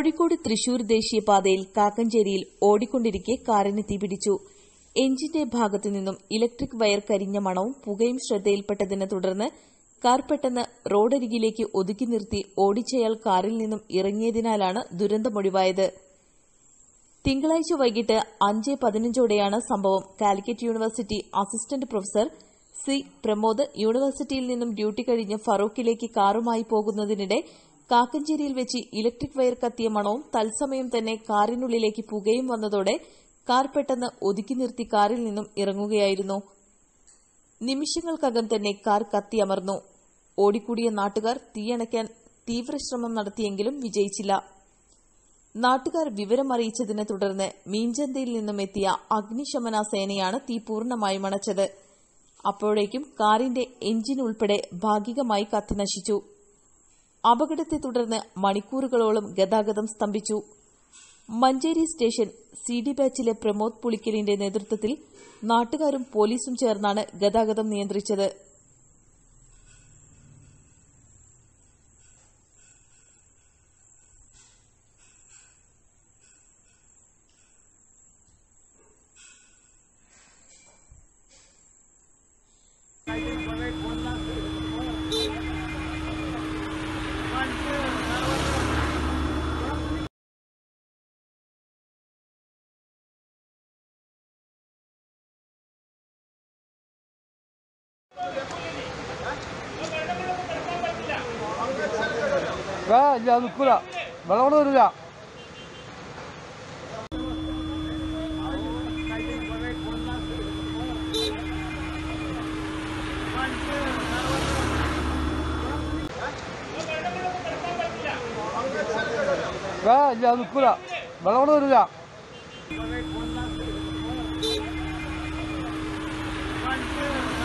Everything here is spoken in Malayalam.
കോഴിക്കോട് തൃശൂർ ദേശീയപാതയിൽ കാക്കഞ്ചേരിയിൽ ഓടിക്കൊണ്ടിരിക്കെ കാറിന് തീപിടിച്ചു എഞ്ചിന്റെ ഭാഗത്തു നിന്നും ഇലക്ട്രിക് വയർ കരിഞ്ഞ മണവും പുകയും ശ്രദ്ധയിൽപ്പെട്ടതിനെ തുടർന്ന് കാർ പെട്ടെന്ന് റോഡരികിലേക്ക് ഒതുക്കി നിർത്തി ഓടിച്ചയാൾ കാറിൽ നിന്നും ഇറങ്ങിയതിനാലാണ് ദുരന്തമൊഴിവായത് തിങ്കളാഴ്ച വൈകിട്ട് അഞ്ച് പതിനഞ്ചോടെയാണ് സംഭവം Calicut university assistant professor C Pramod യൂണിവേഴ്സിറ്റിയിൽ നിന്നും ഡ്യൂട്ടി കഴിഞ്ഞ് ഫറൂഖിലേക്ക് കാറുമായി പോകുന്നതിനിടെ കാക്കഞ്ചേരിയിൽ വെച്ച് ഇലക്ട്രിക് വയർ കത്തിയ മണവും തത്സമയം തന്നെ കാറിനുള്ളിലേക്ക് പുകയും വന്നതോടെ കാർ പെട്ടെന്ന് ഒതുക്കി നിർത്തി കാറിൽ നിന്നും ഇറങ്ങുകയായിരുന്നു നിമിഷങ്ങൾക്കകം തന്നെ കാർ കത്തിയമർന്നു ഓടിക്കൂടിയ നാട്ടുകാർ തീയണയ്ക്കാൻ തീവ്രശ്രമം നടത്തിയെങ്കിലും വിജയിച്ചില്ല നാട്ടുകാർ വിവരം അറിയിച്ചതിനെ തുടർന്ന് മീൻചന്തയിൽ നിന്നും എത്തിയ അഗ്നിശമന സേനയാണ് തീ പൂർണ്ണമായും അണച്ചത് അപ്പോഴേക്കും കാറിന്റെ എഞ്ചിൻ ഉൾപ്പെടെ ഭാഗികമായി കത്തിനശിച്ചു അപകടത്തെ തുടർന്ന് മണിക്കൂറുകളോളം ഗതാഗതം സ്തംഭിച്ചു മഞ്ചേരി സ്റ്റേഷൻ സി ഡി ബാച്ചിലെ പ്രമോദ് പുളിക്കലിന്റെ നേതൃത്വത്തിൽ നാട്ടുകാരും പോലീസും ചേർന്നാണ് ഗതാഗതം നിയന്ത്രിച്ചത് ആ ഇല്ല അത് നിൽക്കൂല വെള്ളം കൊണ്ട് വരില്ല ആ ഇല്ല അത് നിൽക്കൂല വെള്ളം കൊണ്ട് വരില്ല One, two,